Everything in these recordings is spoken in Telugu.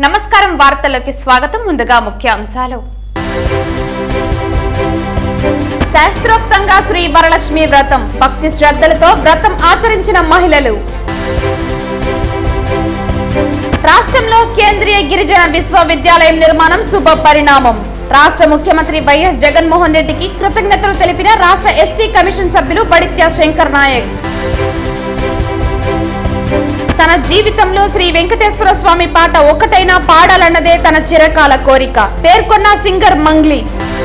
నమస్కారం వార్తల్లోకి స్వాగతం ముందుగా ముఖ్య అంశాలు శాస్త్రోక్తంగా శ్రీ వరలక్ష్మి వ్రతం భక్తి శ్రద్ధలతో వ్రతం ఆచరించిన మహిళలు రాష్ట్రంలో కేంద్రీయ గిరిజన విశ్వవిద్యాలయం నిర్మాణం శుభ పరిణామం రాష్ట్ర ముఖ్యమంత్రి వైఎస్ జగన్మోహన్ రెడ్డికి కృతజ్ఞతలు తెలిపిన రాష్ట్ర ఎస్టీ కమిషన్ సభ్యులు బడిత్యా శంకర్ నాయక్ తన జీవితంలో శ్రీ వెంకటేశ్వర స్వామి పాట ఒక్కటైనా పాడాలన్నదే తన చిరకాల కోరిక పేర్కొన్న సింగర్ మంగ్లీ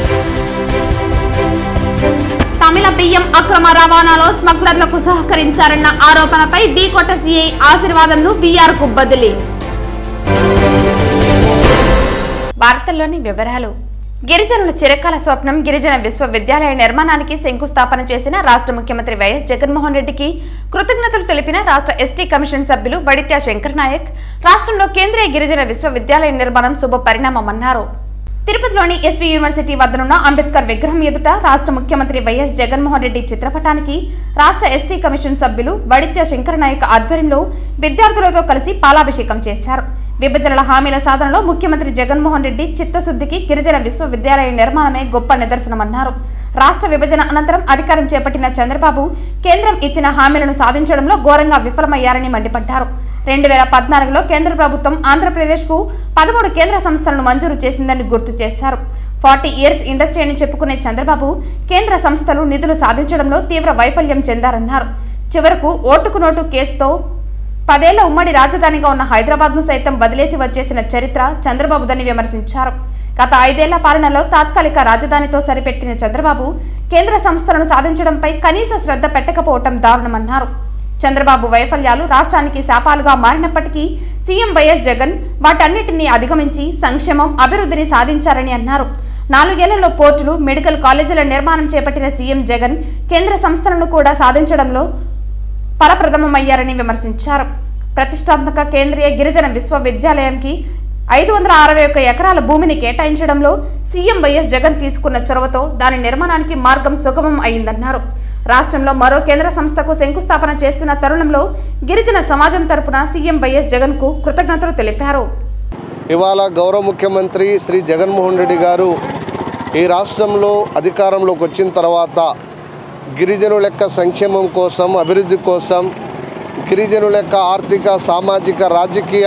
తమిళ బియ్యం అక్రమ రవాణాలో స్మగ్లర్లకు సహకరించారన్న ఆరోపణపై బీకోట సీఐ ఆశీర్వాదంను బీఆర్ కు బదిలీ వార్తల్లోని వివరాలు గిరిజనుల చిరకాల స్వప్నం గిరిజన విశ్వవిద్యాలయ నిర్మాణానికి శంకుస్థాపన చేసిన రాష్ట్ర ముఖ్యమంత్రి వైఎస్ జగన్మోహన్ రెడ్డికి కృతజ్ఞతలు తెలిపిన రాష్ట్ర ఎస్టీ కమిషన్ సభ్యులు బడిత్యా శంకర్ నాయక్ రాష్ట్రంలో కేంద్రీయ గిరిజన విశ్వవిద్యాలయ నిర్మాణం శుభ పరిణామమన్నారు తిరుపతిలోని ఎస్వి యూనివర్సిటీ వద్దనున్న అంబేద్కర్ విగ్రహం ఎదుట రాష్ట్ర ముఖ్యమంత్రి వైఎస్ జగన్మోహన్ రెడ్డి చిత్రపటానికి రాష్ట్ర ఎస్టీ కమిషన్ సభ్యులు బడిత్య శంకర్ నాయక్ ఆధ్వర్యంలో విద్యార్థులతో కలిసి పాలాభిషేకం చేశారు విభజనల హామీల సాధనలో ముఖ్యమంత్రి జగన్మోహన్ రెడ్డి చిత్తశుద్ధికి గిరిజన విశ్వవిద్యాలయ నిర్మాణమే గొప్ప నిదర్శనమన్నారు రాష్ట్ర విభజన అనంతరం అధికారం చేపట్టిన చంద్రబాబు కేంద్రం ఇచ్చిన హామీలను సాధించడంలో ఘోరంగా విఫలమయ్యారని మండిపడ్డారు రెండు వేల పద్నాలుగులో కేంద్ర ప్రభుత్వం ఆంధ్రప్రదేశ్ కు పదమూడు కేంద్ర సంస్థలను మంజూరు చేసిందని గుర్తు చేశారు ఫార్టీ ఇయర్స్ ఇండస్ట్రీ అని చెప్పుకునే చంద్రబాబు కేంద్ర సంస్థలు నిధులు సాధించడంలో తీవ్ర వైఫల్యం చెందారన్నారు చివరకు ఓటుకు నోటు కేసుతో పదేళ్ల ఉమ్మడి రాజధానిగా ఉన్న హైదరాబాద్ ను సైతం వదిలేసి వచ్చేసిన చరిత్ర చంద్రబాబుదని విమర్శించారు గత ఐదేళ్ల పాలనలో తాత్కాలిక రాజధానితో సరిపెట్టిన చంద్రబాబు కేంద్ర సంస్థలను సాధించడంపై కనీస శ్రద్ధ పెట్టకపోవటం దారుణమన్నారు చంద్రబాబు వైఫల్యాలు రాష్ట్రానికి శాపాలుగా మారినప్పటికీ సీఎం వైఎస్ జగన్ వాటన్నిటినీ అధిగమించి సంక్షేమం అభివృద్ధిని సాధించారని అన్నారు నాలుగేళ్లలో పోర్టులు మెడికల్ కాలేజీల నిర్మాణం చేపట్టిన సీఎం జగన్ కేంద్ర సంస్థలను కూడా సాధించడంలో ఫలప్రదమయ్యారని విమర్శించారు ప్రతిష్టాత్మక కేంద్రీయ గిరిజన విశ్వవిద్యాలయంకి ఐదు వందల అరవై ఒక్క ఎకరాల భూమిని కేటాయించడంలో సీఎం వైఎస్ జగన్ తీసుకున్న చొరవతో దాని నిర్మాణానికి మార్గం సుగమం అయిందన్నారు రాష్ట్రంలో మరో కేంద్ర సంస్థకు శంకుస్థాపన చేస్తున్న తరుణంలో గిరిజన సమాజం తరపున సీఎం వైఎస్ జగన్ కు కృతజ్ఞతలు తెలిపారు ఇవాళ గౌరవ ముఖ్యమంత్రి శ్రీ జగన్మోహన్ రెడ్డి గారు ఈ రాష్ట్రంలో అధికారంలోకి వచ్చిన తర్వాత గిరిజనుల యొక్క సంక్షేమం కోసం అభివృద్ధి కోసం గిరిజనుల యొక్క ఆర్థిక సామాజిక రాజకీయ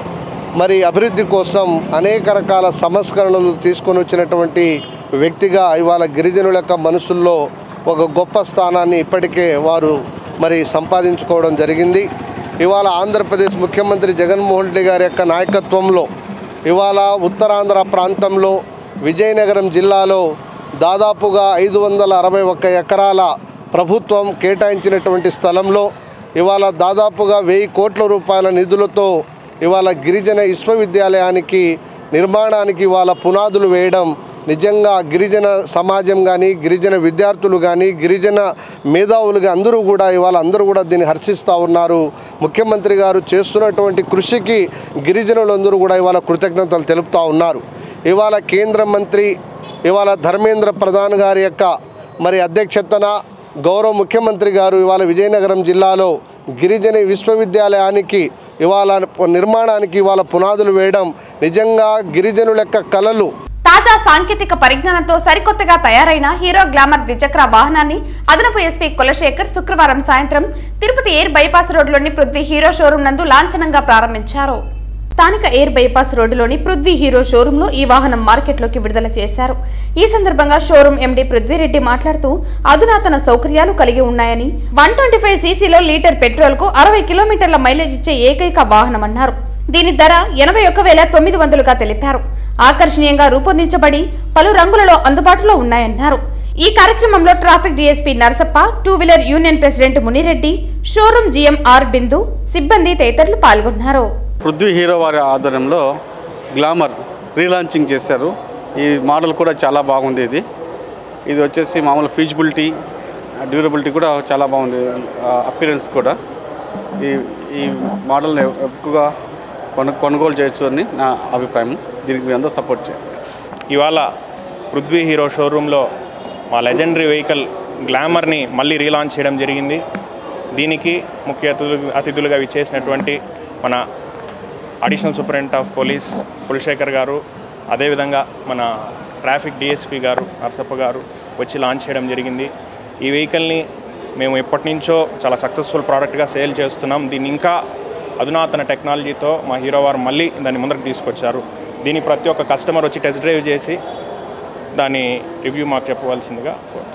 మరి అభివృద్ధి కోసం అనేక రకాల సంస్కరణలు తీసుకొని వచ్చినటువంటి వ్యక్తిగా ఇవాళ గిరిజనుల యొక్క మనసుల్లో ఒక గొప్ప స్థానాన్ని ఇప్పటికే వారు మరి సంపాదించుకోవడం జరిగింది ఇవాళ ఆంధ్రప్రదేశ్ ముఖ్యమంత్రి జగన్మోహన్ రెడ్డి గారి యొక్క నాయకత్వంలో ఇవాళ ఉత్తరాంధ్ర ప్రాంతంలో విజయనగరం జిల్లాలో దాదాపుగా ఐదు వందల అరవై ఒక్క ఎకరాల ప్రభుత్వం కేటాయించినటువంటి స్థలంలో ఇవాళ దాదాపుగా వెయ్యి కోట్ల రూపాయల నిధులతో ఇవాళ గిరిజన విశ్వవిద్యాలయానికి నిర్మాణానికి ఇవాళ పునాదులు వేయడం నిజంగా గిరిజన సమాజం కానీ గిరిజన విద్యార్థులు కానీ గిరిజన మేధావులుగా అందరూ కూడా ఇవాళ అందరూ కూడా దీన్ని హర్షిస్తూ ఉన్నారు ముఖ్యమంత్రి గారు చేస్తున్నటువంటి కృషికి గిరిజనులందరూ కూడా ఇవాళ కృతజ్ఞతలు తెలుపుతూ ఉన్నారు ఇవాళ కేంద్ర మంత్రి ఇవాళ ధర్మేంద్ర ప్రధాన్ గారి యొక్క మరి అధ్యక్షతన గౌరవ ముఖ్యమంత్రి గారు ఇవాళ విజయనగరం జిల్లాలో గిరిజన విశ్వవిద్యాలయానికి ఇవాళ నిర్మాణానికి ఇవాళ పునాదులు వేయడం నిజంగా గిరిజనుల యొక్క కళలు తాజా సాంకేతిక పరిజ్ఞానంతో సరికొత్తగా తయారైన హీరో గ్లామర్ ద్విచక్ర వాహనాన్ని అదనపు ఎస్పీ కులశేఖర్ శుక్రవారం సాయంత్రం తిరుపతి ఎయిర్ బైపాస్ రోడ్డులోని పృథ్వీ హీరో షోరూం నందు లాంఛనంగా ప్రారంభించారు స్థానిక ఎయిర్ బైపాస్ రోడ్డులోని పృథ్వీ హీరో షోరూంలో ఈ వాహనం మార్కెట్లోకి విడుదల చేశారు ఈ సందర్భంగా షోరూం ఎండీ పృథ్వీరెడ్డి మాట్లాడుతూ అధునాతన సౌకర్యాలు కలిగి ఉన్నాయని వన్ ట్వంటీ ఫైవ్ సీసీలో లీటర్ పెట్రోల్ కు అరవై కిలోమీటర్ల మైలేజ్ ఇచ్చే ఏకైక వాహనమన్నారు దీని ధర ఎనభై ఒక్క వేల తొమ్మిది వందలుగా తెలిపారు ఆకర్షణీయంగా రూపొందించబడి పలు రంగులలో అందుబాటులో ఉన్నాయన్నారు ఈ కార్యక్రమంలో traffic DSP Narasappa two wheeler union president Munireddy showroom GM R Bindu సిబ్బంది తదితరులు పాల్గొన్నారు పృథ్వీ హీరో వారి ఆధ్వర్యంలో గ్లామర్ రీలాంచింగ్ చేశారు ఈ మోడల్ కూడా చాలా బాగుంది ఇది ఇది వచ్చేసి మామూలు ఫీజిబిలిటీ డ్యూరబిలిటీ కూడా చాలా బాగుంది అపిరెన్స్ కూడా ఈ ఈ మోడల్ని ఎక్కువగా కొను కొనుగోలు చేయొచ్చు అని నా అభిప్రాయం దీనికి మీ అందరూ సపోర్ట్ చేయండి ఇవాళ పృథ్వీ హీరో షోరూంలో మా లెజెండరీ వెహికల్ గ్లామర్ని మళ్ళీ రీలాంచ్ చేయడం జరిగింది దీనికి ముఖ్య అతిథులు అతిథులుగా విచ్చేసినటువంటి మన additional superintendent of police Kulasekhar garu అదేవిధంగా మన ట్రాఫిక్ డిఎస్పి గారు నరసప్ప గారు వచ్చి లాంచ్ చేయడం జరిగింది ఈ వెహికల్ని మేము ఎప్పటి నుంచో చాలా సక్సెస్ఫుల్ ప్రోడక్ట్గా సేల్ చేస్తున్నాం దీన్ని ఇంకా అధునాతన టెక్నాలజీతో మా హీరో వారు మళ్ళీ దాన్ని ముందరకు తీసుకొచ్చారు దీన్ని ప్రతి ఒక్క కస్టమర్ వచ్చి టెస్ట్ డ్రైవ్ చేసి దాని రివ్యూ మాకు చెప్పవలసిందిగా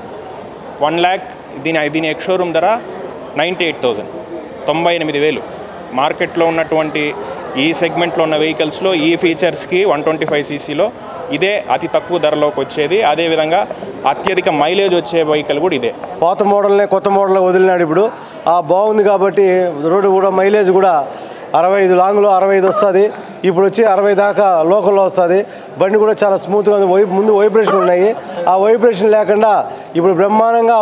వన్ ల్యాక్ దీని దీని ఎక్స్ షోరూమ్ ధర నైంటీ ఎయిట్ థౌజండ్ తొంభై ఎనిమిది వేలు మార్కెట్లో ఉన్నటువంటి ఈ సెగ్మెంట్లో ఉన్న వెహికల్స్లో ఈ ఫీచర్స్కి వన్ ట్వంటీ ఫైవ్ సీసీలో ఇదే అతి తక్కువ ధరలోకి వచ్చేది అదేవిధంగా అత్యధిక మైలేజ్ వచ్చే వెహికల్ కూడా ఇదే పాత మోడల్నే కొత్త మోడల్ వదిలినాడు ఇప్పుడు ఆ బాగుంది కాబట్టి రోడ్డు కూడా మైలేజ్ కూడా అరవై ఐదు లాంగ్లో అరవై ఐదు వస్తుంది ఇప్పుడు వచ్చి అరవై దాకా లోకల్లో వస్తుంది బండి కూడా చాలా స్మూత్గా ఉంది వై ముందు వైబ్రేషన్ ఉన్నాయి ఆ వైబ్రేషన్ లేకుండా ఇప్పుడు బ్రహ్మాండంగా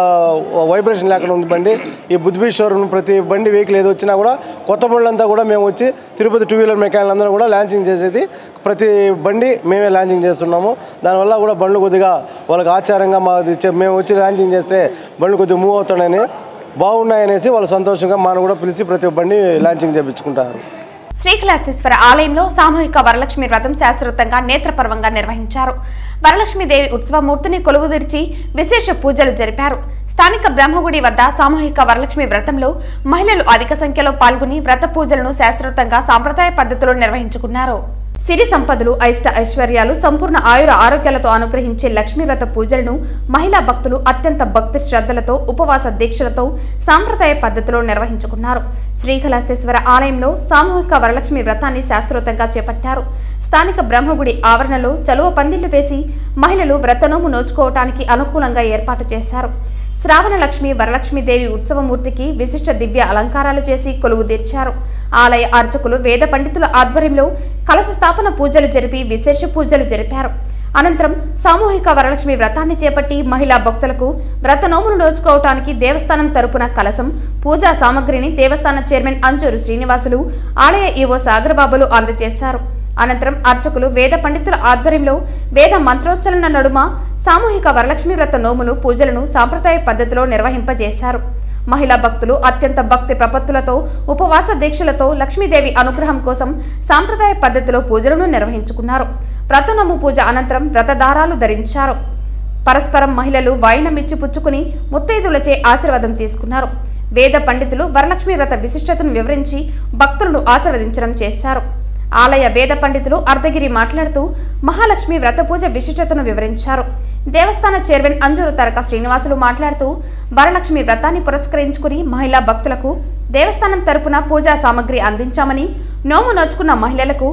వై- వైబ్రేషన్ లేకుండా ఉంది బండి ఈ బుద్ధిబీ షోరూమ్ ప్రతి బండి వెహికల్ ఏది వచ్చినా కూడా కొత్త బండ్లంతా కూడా మేము వచ్చి తిరుపతి టూ వీలర్ మెకానిక్ అందరూ కూడా లాంచింగ్ చేసేది ప్రతి బండి మేమే లాంచింగ్ చేస్తున్నాము దానివల్ల కూడా బండ్లు కొద్దిగా వాళ్ళకి ఆచారంగా మాది చె- మేము వచ్చి లాంచింగ్ చేస్తే బండ్లు కొద్దిగా మూవ్ అవుతాడని బాగున్నాయనేసి వాళ్ళు సంతోషంగా మనం కూడా పిలిచి ప్రతి బండి లాంచింగ్ చేయించుకుంటారు శ్రీకాళహస్తీశ్వర ఆలయంలో సామూహిక వరలక్ష్మి వ్రతం శాస్త్రోక్తంగా నేత్రపర్వంగా నిర్వహించారు వరలక్ష్మీదేవి ఉత్సవమూర్తిని కొలువుదీర్చి విశేష పూజలు జరిపారు స్థానిక బ్రహ్మగుడి వద్ద సామూహిక వరలక్ష్మి వ్రతంలో మహిళలు అధిక సంఖ్యలో పాల్గొని వ్రత పూజలను శాస్త్రోక్తంగా సాంప్రదాయ పద్ధతిలో నిర్వహించుకున్నారు సిరి సంపదలు అయిష్ట ఐశ్వర్యాలు సంపూర్ణ ఆయుర ఆరోగ్యాలతో అనుగ్రహించే లక్ష్మీ వ్రత పూజలను మహిళా భక్తులు అత్యంత భక్తి శ్రద్ధలతో ఉపవాస దీక్షలతో సాంప్రదాయ పద్ధతిలో నిర్వహించుకున్నారు శ్రీకాళహస్తీశ్వర ఆలయంలో సామూహిక వరలక్ష్మి వ్రతాన్ని శాస్త్రోక్తంగా చేపట్టారు స్థానిక బ్రహ్మగుడి ఆవరణలో చలువ పందిళ్లు వేసి మహిళలు వ్రతనోము నోచుకోవటానికి అనుకూలంగా ఏర్పాటు చేశారు శ్రావణ లక్ష్మి వరలక్ష్మీదేవి ఉత్సవమూర్తికి విశిష్ట దివ్య అలంకారాలు చేసి కొలువు తీర్చారు ఆలయ అర్చకులు వేద పండితుల ఆధ్వర్యంలో కలశ స్థాపన పూజలు జరిపి విశేష పూజలు జరిపారు అనంతరం సామూహిక వరలక్ష్మి వ్రతాన్ని చేపట్టి మహిళా భక్తులకు వ్రత నోములు నోచుకోవటానికి దేవస్థానం తరపున కలశం పూజా సామగ్రిని దేవస్థాన చైర్మన్ అంజూరు శ్రీనివాసులు ఆలయ ఈవో సాగరబాబులు అందజేశారు అనంతరం అర్చకులు వేద పండితుల ఆధ్వర్యంలో వేద మంత్రోచ్చరణ నడుమ సామూహిక వరలక్ష్మి వ్రత నోములు పూజలను సాంప్రదాయ పద్ధతిలో నిర్వహింపజేశారు మహిళా భక్తులు అత్యంత భక్తి ప్రపత్తులతో ఉపవాస దీక్షలతో లక్ష్మీదేవి అనుగ్రహం కోసం సాంప్రదాయ పద్ధతిలో పూజలను నిర్వహించుకున్నారు వ్రతనోము పూజ అనంతరం వ్రతదారాలు ధరించారు పరస్పరం మహిళలు వాయినమిచ్చి పుచ్చుకుని ముత్తైదులచే ఆశీర్వాదం తీసుకున్నారు వేద పండితులు వరలక్ష్మి వ్రత విశిష్టతను వివరించి భక్తులను ఆశీర్వదించడం చేశారు ఆలయ వేద పండితులు అర్ధగిరి మాట్లాడుతూ మహాలక్ష్మి వ్రత పూజ విశిష్టతను వివరించారు దేవస్థాన చైర్మన్ అంజూరు తరక శ్రీనివాసులు మాట్లాడుతూ వరలక్ష్మి వ్రతాన్ని పురస్కరించుకుని మహిళా భక్తులకు దేవస్థానం తరపున పూజా సామగ్రి అందించామని నోము నోచుకున్న మహిళలకు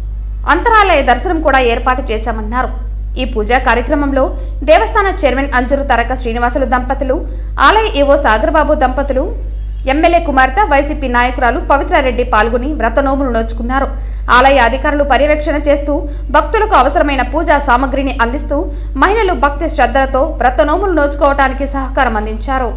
అంతరాలయ దర్శనం కూడా ఏర్పాటు చేశామన్నారు ఈ పూజా కార్యక్రమంలో దేవస్థాన చైర్మన్ అంజురు తరక శ్రీనివాసులు దంపతులు ఆలయ ఈవో సాగర్బాబు దంపతులు ఎమ్మెల్యే కుమార్తె వైసీపీ నాయకురాలు పవిత్రారెడ్డి పాల్గొని వ్రతనోములు నోచుకున్నారు ఆలయ అధికారులు పర్యవేక్షణ చేస్తూ భక్తులకు అవసరమైన పూజా సామగ్రిని అందిస్తూ మహిళలు భక్తి శ్రద్ధలతో వ్రతనోములు నోచుకోవటానికి సహకారం అందించారు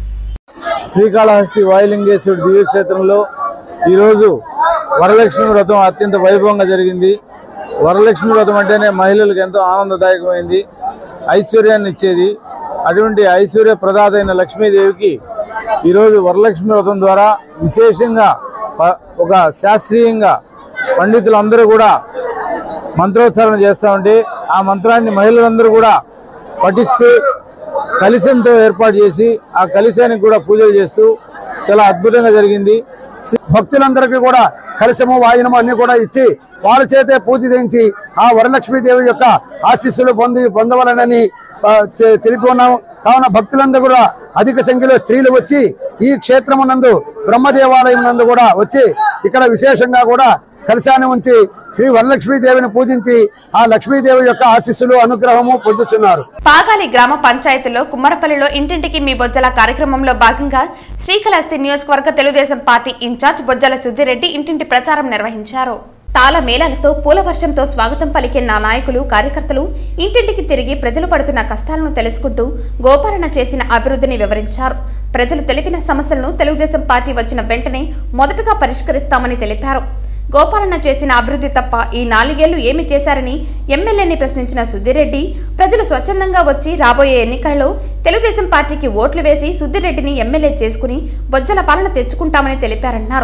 శ్రీకాళహస్తి వాయులింగేశ్వరుడు దివ్యక్షేత్రంలో ఈరోజు వరలక్ష్మి వ్రతం అత్యంత వైభవంగా జరిగింది వరలక్ష్మి వ్రతం అంటేనే మహిళలకు ఎంతో ఆనందదాయకమైంది ఐశ్వర్యాన్ని ఇచ్చేది అటువంటి ఐశ్వర్య ప్రదాత అయిన లక్ష్మీదేవికి ఈరోజు వరలక్ష్మి వ్రతం ద్వారా విశేషంగా ప- ఒక శాస్త్రీయంగా పండితులందరూ కూడా మంత్రోచ్చారణ చేస్తూ ఉంటే ఆ మంత్రాన్ని మహిళలందరూ కూడా పఠిస్తూ కలిశంతో ఏర్పాటు చేసి ఆ కలిశానికి కూడా పూజలు చేస్తూ చాలా అద్భుతంగా జరిగింది భక్తులందరికీ కూడా కలశము వాయనము అన్ని కూడా ఇచ్చి వారి చేతే పూజ చేయించి ఆ వరలక్ష్మీదేవి యొక్క ఆశీస్సులు పొంది పొందవలనని ఆ, చె- తెలిపి ఉన్నాం కావున భక్తులందరూ కూడా అధిక సంఖ్యలో స్త్రీలు వచ్చి ఈ క్షేత్రమునందు బ్రహ్మ దేవాలయం నందు కూడా వచ్చి ఇక్కడ విశేషంగా కూడా కలశాన్ని ఉంచి శ్రీ వరలక్ష్మీదేవిని పూజించి ఆ లక్ష్మీదేవి యొక్క ఆశీస్సులు అనుగ్రహము పొందుతున్నారు పాగాలి గ్రామ పంచాయతీలో కుమ్మరపల్లిలో ఇంటింటికి మీ బొజ్జల కార్యక్రమంలో భాగంగా శ్రీకాళహస్తి నియోజకవర్గ తెలుగుదేశం పార్టీ ఇన్ఛార్జ్ బొజ్జల సుద్దిరెడ్డి ఇంటింటి ప్రచారం నిర్వహించారు తాళ మేళాలతో పూల వర్షంతో స్వాగతం పలికిన నా నాయకులు కార్యకర్తలు ఇంటింటికి తిరిగి ప్రజలు పడుతున్న కష్టాలను తెలుసుకుంటూ గోపాలన చేసిన అభివృద్ధిని వివరించారు ప్రజలు తెలిపిన సమస్యలను తెలుగుదేశం పార్టీ వచ్చిన వెంటనే మొదటగా పరిష్కరిస్తామని తెలిపారు గోపాలన చేసిన అభివృద్ధి తప్ప ఈ నాలుగేళ్లు ఏమి చేశారని ఎమ్మెల్యేని ప్రశ్నించిన సుద్దిరెడ్డి ప్రజలు స్వచ్ఛందంగా వచ్చి రాబోయే ఎన్నికలలో తెలుగుదేశం పార్టీకి ఓట్లు వేసి సుద్దిరెడ్డిని ఎమ్మెల్యే చేసుకుని బొజ్జల పాలన తెచ్చుకుంటామని తెలిపారన్నారు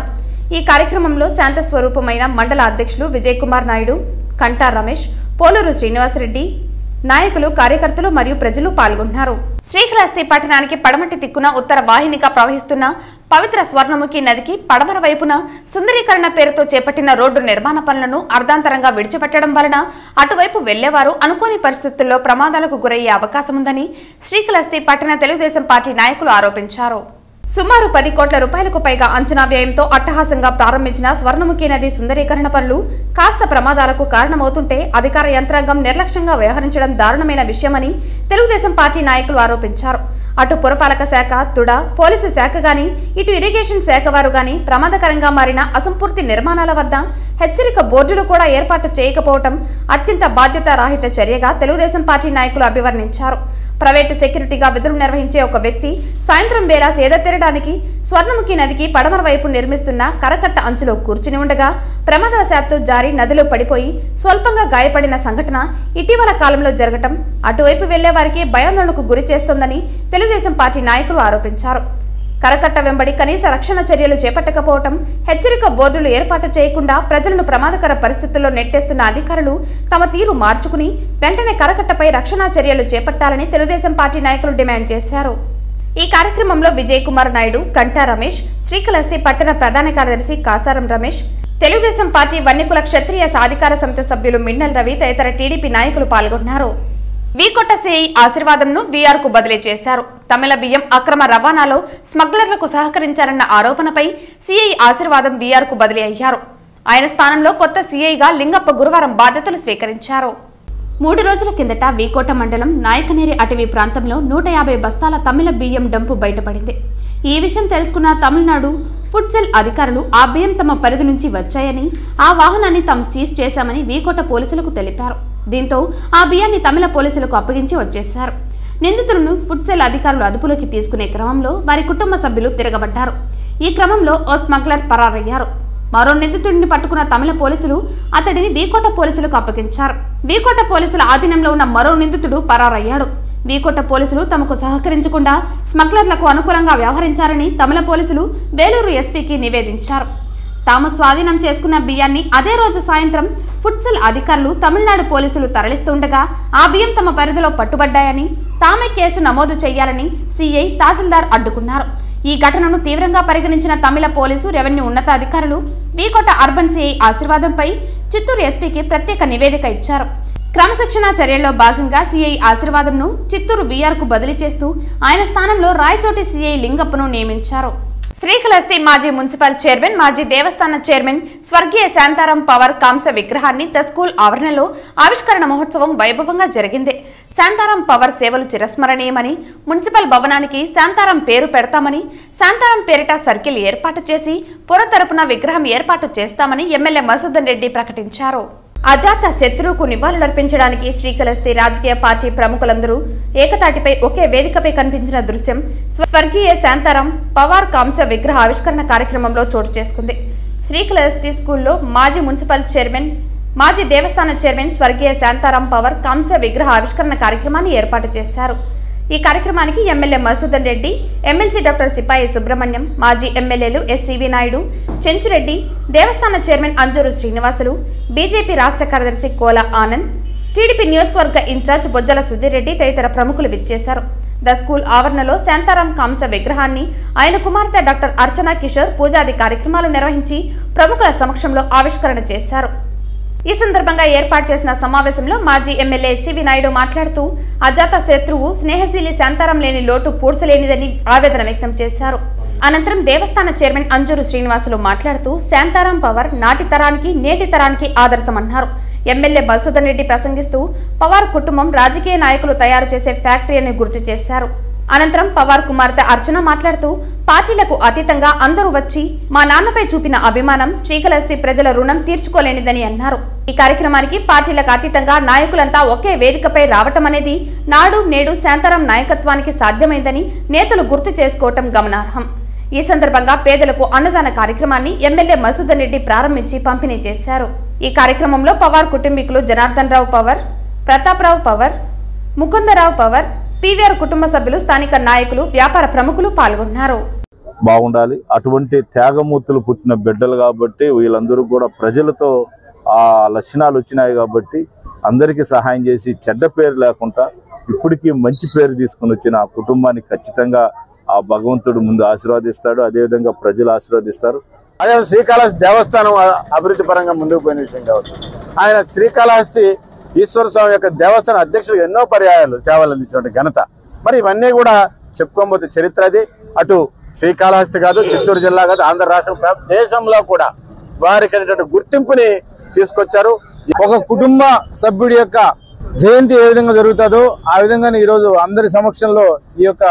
ఈ కార్యక్రమంలో శాంత స్వరూపమైన మండల అధ్యక్షులు విజయ్ కుమార్ నాయుడు కంటా రమేష్ పోలూరు శ్రీనివాసరెడ్డి నాయకులు కార్యకర్తలు మరియు ప్రజలు పాల్గొన్నారు శ్రీకాళహస్తి పట్టణానికి పడమటి దిక్కున ఉత్తర వాహినిగా ప్రవహిస్తున్న పవిత్ర స్వర్ణముఖి నదికి పడమర వైపున సుందరీకరణ పేరుతో చేపట్టిన రోడ్డు నిర్మాణ పనులను అర్ధాంతరంగా విడిచిపెట్టడం వలన అటువైపు వెళ్లేవారు అనుకోని పరిస్థితుల్లో ప్రమాదాలకు గురయ్యే అవకాశం ఉందని శ్రీకాళహస్తి పట్టణ తెలుగుదేశం పార్టీ నాయకులు ఆరోపించారు సుమారు పది కోట్ల రూపాయలకు పైగా అంచనా వ్యయంతో అట్టహాసంగా ప్రారంభించిన స్వర్ణముఖి నది సుందరీకరణ పనులు కాస్త ప్రమాదాలకు కారణమవుతుంటే అధికార యంత్రాంగం నిర్లక్ష్యంగా వ్యవహరించడం దారుణమైన విషయమని తెలుగుదేశం పార్టీ నాయకులు ఆరోపించారు అటు పురపాలక శాఖ తుడ పోలీసు శాఖ గాని ఇటు ఇరిగేషన్ శాఖ వారు గాని ప్రమాదకరంగా మారిన అసంపూర్తి నిర్మాణాల వద్ద హెచ్చరిక బోర్డులు కూడా ఏర్పాటు చేయకపోవటం అత్యంత బాధ్యతారాహిత చర్యగా తెలుగుదేశం పార్టీ నాయకులు అభివర్ణించారు ప్రైవేటు సెక్యూరిటీగా విధులు నిర్వహించే ఒక వ్యక్తి సాయంత్రం వేళ సేద తీరడానికి స్వర్ణముఖి నదికి పడమర వైపు నిర్మిస్తున్న కరకట్ట అంచులో కూర్చుని ఉండగా ప్రమాదవశాత్తు జారి నదిలో పడిపోయి స్వల్పంగా గాయపడిన సంఘటన ఇటీవల కాలంలో జరగటం అటువైపు వెళ్లే వారికి భయాందోళనకు గురి చేస్తోందని తెలుగుదేశం పార్టీ నాయకులు ఆరోపించారు కరకట్ట వెంబడి కనీస రక్షణ చర్యలు చేపట్టకపోవటం హెచ్చరిక బోర్డులు ఏర్పాటు చేయకుండా ప్రజలను ప్రమాదకర పరిస్థితుల్లో నెట్టేస్తున్న అధికారులు తమ తీరు మార్చుకుని వెంటనే కరకట్టపై రక్షణ చర్యలు చేపట్టాలని తెలుగుదేశం పార్టీ నాయకులు డిమాండ్ చేశారు ఈ కార్యక్రమంలో విజయ్ కుమార్ నాయుడు కంటా రమేష్ శ్రీకాళహస్తి పట్టణ ప్రధాన కార్యదర్శి కాసారం రమేష్ తెలుగుదేశం పార్టీ వన్నికుల క్షత్రియ సాధికార సమితి సభ్యులు మిన్నల్ రవి తదితర టీడీపీ నాయకులు పాల్గొన్నారు వీకొట్ట సిఐ ఆశీర్వాదంను వీఆర్ కు బదిలీ చేశారు తమిళ బియ్యం అక్రమ రవాణాలో స్మగ్లర్లకు సహకరించారన్న ఆరోపణపై సిఐ ఆశీర్వాదం వీఆర్ కు బదిలీ అయ్యారు ఆయన స్థానంలో కొత్త సిఐగా లింగప్ప గురువారం బాధ్యతలు స్వీకరించారు మూడు రోజుల కిందట వీకోట మండలం నాయకనేరి అటవీ ప్రాంతంలో నూట యాభై బస్తాల తమిళ బియ్యం డంపు బయటపడింది ఈ విషయం తెలుసుకున్న తమిళనాడు ఫుడ్ సెల్ అధికారులు ఆ బియ్యం తమ పరిధి నుంచి వచ్చాయని ఆ వాహనాన్ని తాము సీజ్ చేశామని వీకోట పోలీసులకు తెలిపారు దీంతో ఆ బియ్యాన్ని తమిళ పోలీసులకు అప్పగించి వచ్చేశారు నిందితులను ఫుడ్ సెల్ అధికారులు అదుపులోకి తీసుకునే క్రమంలో వారి కుటుంబ సభ్యులు తిరగబడ్డారు ఈ క్రమంలో ఓ స్మగ్లర్ పరారయ్యారు మరో నిందితుడిని పట్టుకున్న తమిళ పోలీసులు అతడిని వీకోట పోలీసులకు అప్పగించారు వీకోట పోలీసుల ఆధీనంలో ఉన్న మరో నిందితుడు పరారయ్యాడు వీకోట పోలీసులు తమకు సహకరించకుండా స్మగ్లర్లకు అనుకూలంగా వ్యవహరించారని తమిళ పోలీసులు వేలూరు ఎస్పీకి నివేదించారు తాము స్వాధీనం చేసుకున్న బియ్యాన్ని అదే రోజు సాయంత్రం ఫుడ్సెల్ అధికారులు తమిళనాడు పోలీసులు తరలిస్తుండగా ఆ బియ్యం తమ పరిధిలో పట్టుబడ్డాయని తామే కేసు నమోదు చేయాలని సీఐ తహసీల్దార్ అడ్డుకున్నారు ఈ ఘటనను తీవ్రంగా పరిగణించిన తమిళ పోలీసు రెవెన్యూ ఉన్నతాధికారులు వీకోట అర్బన్ సిఐ ఆశీర్వాదంపై చిత్తూరు ఎస్పీకి ప్రత్యేక నివేదిక ఇచ్చారు క్రమశిక్షణ చర్యల్లో భాగంగా సీఐ ఆశీర్వాదంను చిత్తూరు వీఆర్ కు బదిలీ చేస్తూ ఆయన స్థానంలో రాయచోటి సీఐ లింగప్పను నియమించారు శ్రీకాళహస్తి మాజీ మున్సిపల్ చైర్మన్ మాజీ దేవస్థాన చైర్మన్ స్వర్గీయ శాంతారాం పవర్ కాంస విగ్రహాన్ని ద స్కూల్ ఆవరణలో ఆవిష్కరణ మహోత్సవం వైభవంగా జరిగింది శాంతారాం పవర్ సేవలు చిరస్మరణీయమని మున్సిపల్ భవనానికి శాంతారాం పేరు పెడతామని శాంతారాం పేరిట సర్కిల్ ఏర్పాటు చేసి పుర తరపున విగ్రహం ఏర్పాటు చేస్తామని ఎమ్మెల్యే మసూదన్ రెడ్డి ప్రకటించారు అజాత శత్రువుకు నివాళులర్పించడానికి శ్రీకాళహస్తి రాజకీయ పార్టీ ప్రముఖులందరూ ఏకతాటిపై ఒకే వేదికపై కనిపించిన దృశ్యం స్వర్గీయ శాంతారాం పవార్ కాంస విగ్రహ ఆవిష్కరణ కార్యక్రమంలో చోటు చేసుకుంది శ్రీకాళహస్తి స్కూల్లో మాజీ మున్సిపల్ చైర్మన్ మాజీ దేవస్థాన చైర్మన్ స్వర్గీయ శాంతారాం పవర్ కాంస విగ్రహ ఆవిష్కరణ కార్యక్రమాన్ని ఏర్పాటు చేశారు ఈ కార్యక్రమానికి MLA Masudan Reddy MLC doctor Sipayi Subrahmanyam మాజీ ఎమ్మెల్యేలు ఎస్సీవి నాయుడు చెంచురెడ్డి దేవస్థాన చైర్మన్ అంజూరు శ్రీనివాసులు బీజేపీ రాష్ట్ర కార్యదర్శి కోల ఆనంద్ టీడీపీ నియోజకవర్గ ఇన్ఛార్జ్ బొజ్జల సుధీర్ తదితర ప్రముఖులు విచ్చేశారు ద స్కూల్ ఆవరణలో శాంతారాం కాంస విగ్రహాన్ని ఆయన కుమార్తె డాక్టర్ అర్చనా కిషోర్ పూజాది కార్యక్రమాలు నిర్వహించి ప్రముఖుల సమక్షంలో ఆవిష్కరణ చేశారు ఈ సందర్భంగా ఏర్పాటు చేసిన సమావేశంలో మాజీ ఎమ్మెల్యే సివి నాయుడు మాట్లాడుతూ అజాత శత్రువు స్నేహశీలి శాంతారం లేని లోటు పూడ్చలేనిదని ఆవేదన వ్యక్తం చేశారు అనంతరం దేవస్థాన చైర్మన్ అంజూరు శ్రీనివాసులు మాట్లాడుతూ శాంతారాం పవర్ నాటి తరానికి నేటి తరానికి ఆదర్శమన్నారు ఎమ్మెల్యే మధుసూదన్ రెడ్డి ప్రసంగిస్తూ పవార్ కుటుంబం రాజకీయ నాయకులు తయారు చేసే ఫ్యాక్టరీ అని గుర్తు చేశారు అనంతరం పవార్ కుమార్తె అర్చన మాట్లాడుతూ పార్టీలకు అతీతంగా అందరూ వచ్చి మా నాన్నపై చూపిన అభిమానం శ్రీకాళహస్తి ప్రజల రుణం తీర్చుకోలేనిదని అన్నారు ఈ కార్యక్రమానికి పార్టీలకు అతీతంగా నాయకులంతా ఒకే వేదికపై రావటం అనేది నాడు నేడు శాంతారాం నాయకత్వానికి సాధ్యమైందని నేతలు గుర్తు చేసుకోవటం గమనార్హం ఈ సందర్భంగా పేదలకు అన్నదాన కార్యక్రమాన్ని ఎమ్మెల్యే మసూదన్ రెడ్డి ప్రారంభించి పంపిణీ చేశారు ఈ కార్యక్రమంలో పవార్ కుటుంబీకులు జనార్దన్ రావు పవర్ ప్రతాప్రావు పవర్ ముకుందరావు పవర్ పీవీఆర్ కుటుంబ సభ్యులు స్థానిక నాయకులు వ్యాపార ప్రముఖులు పాల్గొన్నారు బాగుండాలి అటువంటి త్యాగమూర్తులు పుట్టిన బిడ్డలు కాబట్టి వీళ్ళందరూ కూడా ప్రజలతో ఆ లక్షణాలు వచ్చినాయి కాబట్టి అందరికీ సహాయం చేసి చెడ్డ పేరు లేకుండా ఇప్పటికీ మంచి పేరు తీసుకుని వచ్చిన ఆ కుటుంబాన్ని ఖచ్చితంగా ఆ భగవంతుడు ముందు ఆశీర్వాదిస్తాడు అదేవిధంగా ప్రజలు ఆశీర్వదిస్తారు అదే శ్రీకాళహస్తి దేవస్థానం అ- అభివృద్ధి పరంగా ముందుకు పోయిన విషయం కావచ్చు ఆయన శ్రీకాళహస్తి ఈశ్వర స్వామి యొక్క దేవస్థాన అధ్యక్షుడు ఎన్నో పర్యాయాలు సేవలు అందించిన ఘనత మరి ఇవన్నీ కూడా చెప్పుకోబోతే చరిత్ర అది అటు శ్రీకాళహస్తి కాదు చిత్తూరు జిల్లా కాదు ఆంధ్ర రాష్ట్రం ప్ర- దేశంలో కూడా వారికి అనేటువంటి గుర్తింపుని తీసుకొచ్చారు ఒక కుటుంబ సభ్యుడి యొక్క జయంతి ఏ విధంగా జరుగుతుందో ఆ విధంగానే ఈరోజు అందరి సమక్షంలో ఈ యొక్క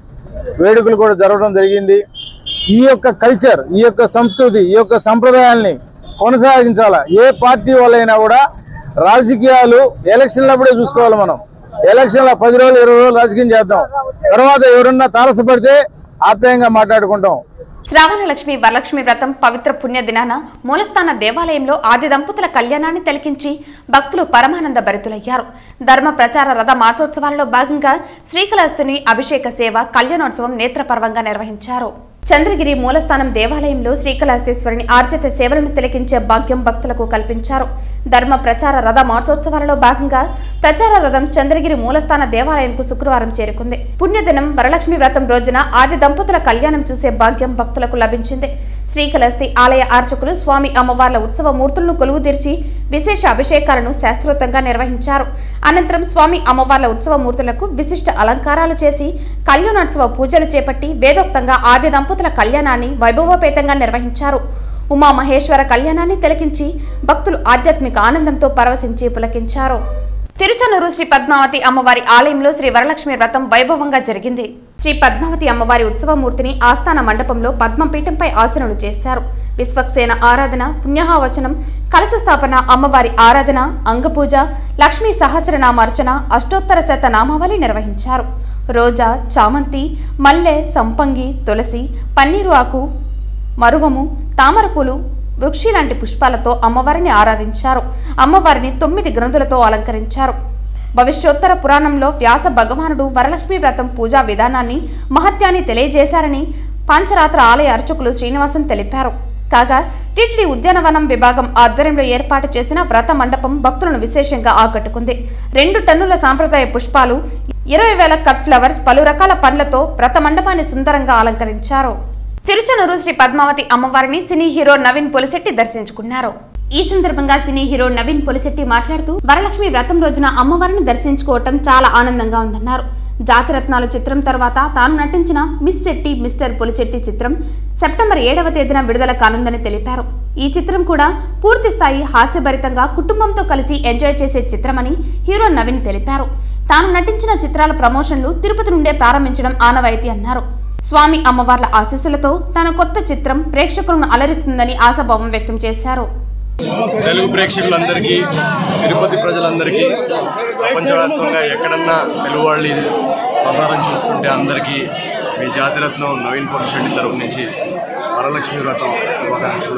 వేడుకలు కూడా జరగడం జరిగింది ఈ యొక్క కల్చర్ ఈ యొక్క సంస్కృతి ఈ యొక్క సంప్రదాయాల్ని కొనసాగించాలా ఏ పార్టీ వాళ్ళైనా కూడా రాజకీయాలు ఎలక్షన్లప్పుడే చూసుకోవాలి మనం ఎలక్షన్ల పది రోజులు ఇరవై రోజులు రాజకీయం చేద్దాం తర్వాత ఎవరన్నా తారసపడితే ఆప్యాయంగా మాట్లాడుకుంటాం శ్రావణ లక్ష్మి వరలక్ష్మి వ్రతం పవిత్ర పుణ్య దినాన మూలస్థాన దేవాలయంలో ఆది దంపతుల కళ్యాణాన్ని తిలకించి భక్తులు పరమానంద భరితులయ్యారు ధర్మ ప్రచార రథ మార్చోత్సవాల్లో భాగంగా శ్రీకళహస్తుని అభిషేక సేవ కళ్యాణోత్సవం నేత్రపర్వంగా నిర్వహించారు చంద్రగిరి మూలస్థానం దేవాలయంలో శ్రీకళహస్తీశ్వరుని ఆర్జిత సేవలను తిలకించే భాగ్యం భక్తులకు కల్పించారు ధర్మ ప్రచార రథ మహోత్సవాలలో భాగంగా ప్రచార రథం చంద్రగిరి మూలస్థాన దేవాలయంకు శుక్రవారం చేరుకుంది పుణ్యదినం వరలక్ష్మి వ్రతం రోజున ఆది దంపతుల కళ్యాణం చూసే భాగ్యం భక్తులకు లభించింది శ్రీకళహస్తి ఆలయ అర్చకులు స్వామి అమ్మవార్ల ఉత్సవ మూర్తులను కొలువు తీర్చి విశేష అభిషేకాలను శాస్త్రోక్తంగా నిర్వహించారు అనంతరం స్వామి అమ్మవార్ల ఉత్సవ మూర్తులకు విశిష్ట అలంకారాలు చేసి కళ్యాణోత్సవ పూజలు చేపట్టి వేదోక్తంగా ఆది దంపతుల కళ్యాణాన్ని వైభవోపేతంగా నిర్వహించారు ఉమామహేశ్వర కళ్యాణాన్ని తిలకించి భక్తులు ఆధ్యాత్మిక ఆనందంతో పరవశించి పులకించారు తిరుచనూరు శ్రీ పద్మావతి అమ్మవారి ఆలయంలో శ్రీ వరలక్ష్మి వ్రతం వైభవంగా జరిగింది శ్రీ పద్మావతి అమ్మవారి ఉత్సవమూర్తిని ఆస్థాన మండపంలో పద్మపీఠంపై ఆసనలు చేశారు విశ్వక్సేన ఆరాధన పుణ్యహావచనం కలశ స్థాపన అమ్మవారి ఆరాధన అంగపూజ లక్ష్మీ సహస్రనామార్చన అష్టోత్తర శత నామావళి నిర్వహించారు రోజా చామంతి మల్లె సంపంగి తులసి పన్నీరు ఆకు మరువము తామరపూలు వృక్షి లాంటి పుష్పాలతో అమ్మవారిని ఆరాధించారు అమ్మవారిని తొమ్మిది గ్రంథులతో అలంకరించారు భవిష్యోత్తర పురాణంలో వ్యాస భగవానుడు వరలక్ష్మి వ్రతం పూజా విధానాన్ని మహత్యాన్ని తెలియజేశారని పంచరాత్ర ఆలయ అర్చకులు శ్రీనివాసన్ తెలిపారు కాగా టిటిడి ఉద్యానవనం విభాగం ఆధ్వర్యంలో ఏర్పాటు చేసిన వ్రత మండపం భక్తులను విశేషంగా ఆకట్టుకుంది రెండు టన్నుల సాంప్రదాయ పుష్పాలు ఇరవై వేల కట్ ఫ్లవర్స్ పలు రకాల పండ్లతో వ్రత మండపాన్ని సుందరంగా అలంకరించారు తిరుచనూరు శ్రీ పద్మావతి అమ్మవారిని సినీ హీరో నవీన్ పొలిశెట్టి దర్శించుకున్నారు ఈ సందర్భంగా సినీ హీరో నవీన్ పొలిశెట్టి మాట్లాడుతూ వరలక్ష్మి వ్రతం రోజున అమ్మవారిని దర్శించుకోవటం చాలా ఆనందంగా ఉందన్నారు జాతిరత్నాలు చిత్రం తర్వాత తాను నటించిన మిస్ శెట్టి మిస్టర్ పొలిచెట్టి చిత్రం సెప్టెంబర్ ఏడవ తేదీన విడుదల కానుందని తెలిపారు ఈ చిత్రం కూడా పూర్తి స్థాయి హాస్యభరితంగా కుటుంబంతో కలిసి ఎంజాయ్ చేసే చిత్రమని హీరో నవీన్ తెలిపారు తాను నటించిన చిత్రాల ప్రమోషన్లు తిరుపతి నుండే ప్రారంభించడం ఆనవాయితీ అన్నారు స్వామి అమ్మవార్ల ఆశీస్సులతో తన కొత్త చిత్రం ప్రేక్షకులను అలరిస్తుందని ఆశాభావం వ్యక్తం చేశారు తెలుగు ప్రేక్షకులందరికీ తిరుపతి ప్రజలందరికీ ప్రపంచవ్యాప్తంగా ఎక్కడన్నా తెలుగు వాళ్ళు ఇది ప్రసారం చూస్తుంటే అందరికీ మీ జాతిరత్నం నవీన్ పొలిశెట్టి తరపు నుంచి వరలక్ష్మి వ్రతం శుభాకాంక్షలు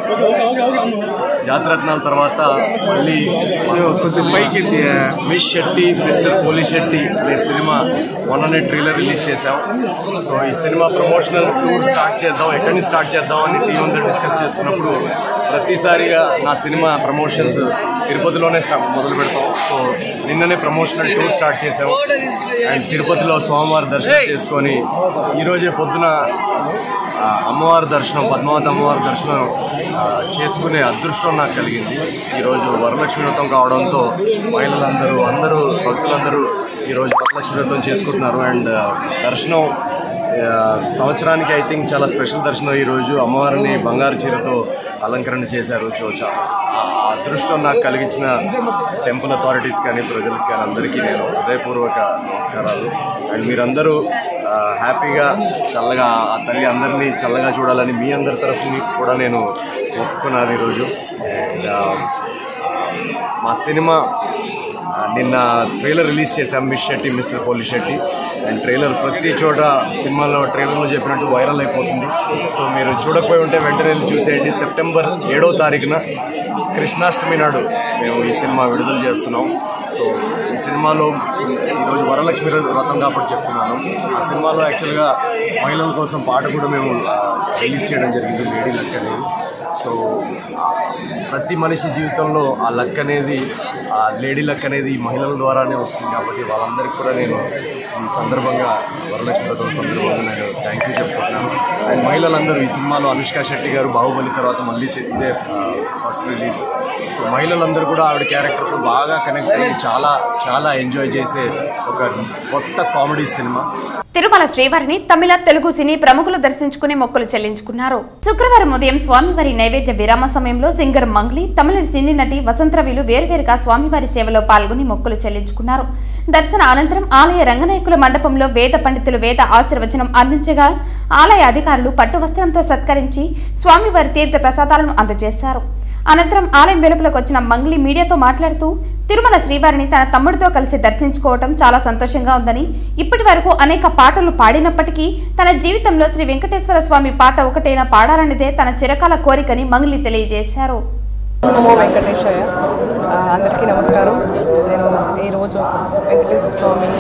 జాతిరత్నాల తర్వాత మళ్ళీ కొంచెం పైకి మిస్ శెట్టి మిస్టర్ పోలీ శెట్టి అనే సినిమా మొన్ననే ట్రైలర్ రిలీజ్ చేశాం సో ఈ సినిమా ప్రమోషనల్ టూర్ స్టార్ట్ చేద్దాం ఎక్కడి నుంచి స్టార్ట్ చేద్దాం అని టీం అంతా డిస్కస్ చేస్తున్నప్పుడు ప్రతిసారిగా నా సినిమా ప్రమోషన్స్ తిరుపతిలోనే స్టార్ట్ మొదలు పెడతాం సో నిన్ననే ప్రమోషనల్ టూర్ స్టార్ట్ చేసాం అండ్ తిరుపతిలో సోమవారం దర్శనం చేసుకొని ఈరోజే పొద్దున ఆ, అమ్మవారి దర్శనం పద్మావతి అమ్మవారి దర్శనం ఆ, చేసుకునే అదృష్టం నాకు కలిగింది ఈరోజు వరలక్ష్మి వ్రతం కావడంతో మహిళలందరూ అందరూ భక్తులందరూ ఈరోజు వరలక్ష్మి వ్రతం చేసుకుంటున్నారు అండ్ దర్శనం ఆ, సంవత్సరానికి ఐ థింక్ చాలా స్పెషల్ దర్శనం ఈరోజు అమ్మవారిని బంగారు చీరతో అలంకరణ చేశారు సో చా- ఆ అదృష్టం నాకు కలిగించిన టెంపుల్ అథారిటీస్ కానీ ప్రజలకు కానీ అందరికీ నేను హృదయపూర్వక నమస్కారాలు అండ్ మీరందరూ ఆ, హ్యాపీగా చల్లగా ఆ తల్లి అందరినీ చల్లగా చూడాలని మీ అందరి తరఫున కూడా నేను మొక్కుకున్నాను ఈరోజు అండ్ ఆ, మా సినిమా ఆ, నిన్న ట్రైలర్ రిలీజ్ చేశాం miss Shetty mister Polishetty and trailer ప్రతి చోట సినిమాలో ట్రైలర్లో చెప్పినట్టు వైరల్ అయిపోతుంది సో మీరు చూడకపోయి ఉంటే వెంటనే వెళ్ళి చూసేయండి సెప్టెంబర్ ఏడో తారీఖున కృష్ణాష్టమి నాడు మేము ఈ సినిమా విడుదల చేస్తున్నాం సో ఈ సినిమాలో ఈరోజు వరలక్ష్మి వ్రతం కాబట్టి చెప్తున్నాను ఆ సినిమాలో యాక్చువల్గా మహిళల కోసం పాట కూడా మేము ఆ, రిలీజ్ చేయడం జరిగింది లేడీ లక్ అనేది సో ప్రతి మనిషి జీవితంలో ఆ లక్ అనేది ఆ లేడీ లక్ అనేది మహిళల ద్వారానే వస్తుంది కాబట్టి వాళ్ళందరికీ కూడా నేను ఈ సందర్భంగా వరలక్ష్మి వ్రతం సందర్భంగా నేను థ్యాంక్ యూ చెప్పుకుంటున్నాను అండ్ మహిళలందరూ ఈ సినిమాలో అనుష్క శెట్టి గారు బాహుబలి తర్వాత మళ్ళీ ఇదే ఫస్ట్ రిలీజ్ సో మహిళలందరూ కూడా ఆవిడ క్యారెక్టర్తో బాగా కనెక్ట్ అయ్యి చాలా చాలా ఎంజాయ్ చేసే ఒక కొత్త కామెడీ సినిమా తిరుమల శ్రీవారిని తమిళ తెలుగు సినీ ప్రముఖులు దర్శించుకుని మొక్కులు చెల్లించుకున్నారు శుక్రవారం ఉదయం స్వామివారి నైవేద్య విరామ సమయంలో సింగర్ మంగ్లీ తమిళ సినీ నటి వసంతరవిలు వేరువేరుగా స్వామివారి సేవలో పాల్గొని మొక్కులు చెల్లించుకున్నారు దర్శన అనంతరం ఆలయ రంగనాయకుల మండపంలో వేద పండితులు వేద ఆశీర్వచనం అందించగా ఆలయ అధికారులు పట్టు వస్త్రంతో సత్కరించి స్వామివారి తీర్థ ప్రసాదాలను అందజేశారు అనంతరం ఆలయం వెలుపలకు వచ్చిన మంగ్లీ మీడియాతో మాట్లాడుతూ తిరుమల శ్రీవారిని తన తమ్ముడితో కలిసి దర్శించుకోవటం చాలా సంతోషంగా ఉందని ఇప్పటి వరకు అనేక పాటలు పాడినప్పటికీ తన జీవితంలో శ్రీ వెంకటేశ్వర స్వామి పాట ఒకటైనా పాడాలన్నదే తన చిరకాల కోరికని మంగ్లీ తెలియజేశారు నమో వెంకటేశ్వర ఆ, అందరికీ నమస్కారం నేను ఈరోజు వెంకటేశ్వర స్వామిని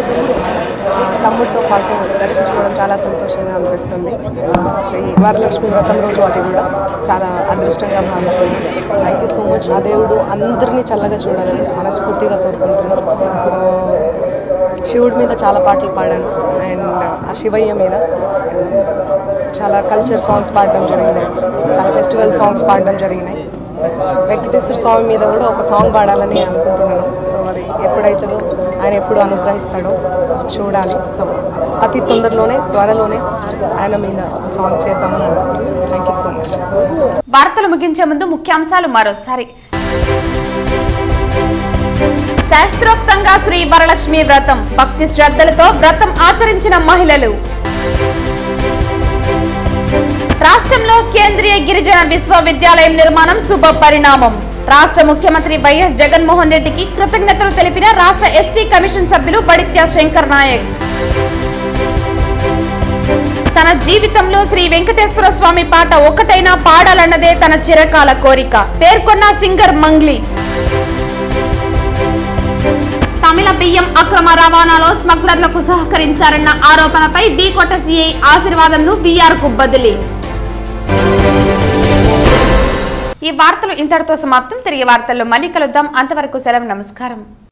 తమ్ముడితో పాటు దర్శించుకోవడం చాలా సంతోషంగా అనిపిస్తుంది శ్రీ వరలక్ష్మి వ్రతం రోజు అది కూడా చాలా అదృష్టంగా భావిస్తుంది థ్యాంక్ యూ సో మచ్ ఆ దేవుడు అందరినీ చల్లగా చూడాలని మనస్ఫూర్తిగా కోరుకుంటున్నాను సో శివుడి మీద చాలా పాటలు పాడాను అండ్ ఆ శివయ్య మీద and చాలా కల్చర్ సాంగ్స్ పాడడం జరిగినాయి చాలా ఫెస్టివల్ సాంగ్స్ పాడడం జరిగినాయి వెంకటేశ్వర స్వామి మీద కూడా ఒక సాంగ్ పాడాలని అనుకుంటున్నాను సో అది ఎప్పుడైతుందో ఆయన ఎప్పుడు అనుగ్రహిస్తాడో చూడాలి సో అతి తొందరలోనే త్వరలోనే ఆయన మీద ఒక సాంగ్ చేద్దామని అనుకుంటున్నాను థ్యాంక్ యూ సో మచ్ వార్తలు ముగించే ముందు ముఖ్యాంశాలు మరోసారి శాస్త్రోక్తంగా శ్రీ వరలక్ష్మి వ్రతం భక్తి శ్రద్ధలతో వ్రతం ఆచరించిన మహిళలు రాష్ట్రంలో కేంద్రీయ గిరిజన విశ్వవిద్యాలయం నిర్మాణం శుభ పరిణామం రాష్ట్ర ముఖ్యమంత్రి వైఎస్ జగన్మోహన్ రెడ్డికి కృతజ్ఞతలు తెలిపిన రాష్ట్ర ఎస్టీ కమిషన్ సభ్యులు బడిత్యా శంకర్ నాయక్ తన జీవితంలో శ్రీ వెంకటేశ్వర స్వామి పాట ఒక్కటైనా పాడాలన్నదే తన చిరకాల కోరిక పేర్కొన్న సింగర్ మంగ్లీ తమిళ బియ్యం అక్రమ రవాణాలో స్మగ్లర్లకు సహకరించారన్న ఆరోపణపై బీకోట సీఐ ఆశీర్వాదంను బీఆర్ కు బదిలీ ఈ వార్తలు ఇంతటితో సమాప్తం తిరిగి వార్తల్లో మళ్ళీ కలుద్దాం అంతవరకు సెలవు నమస్కారం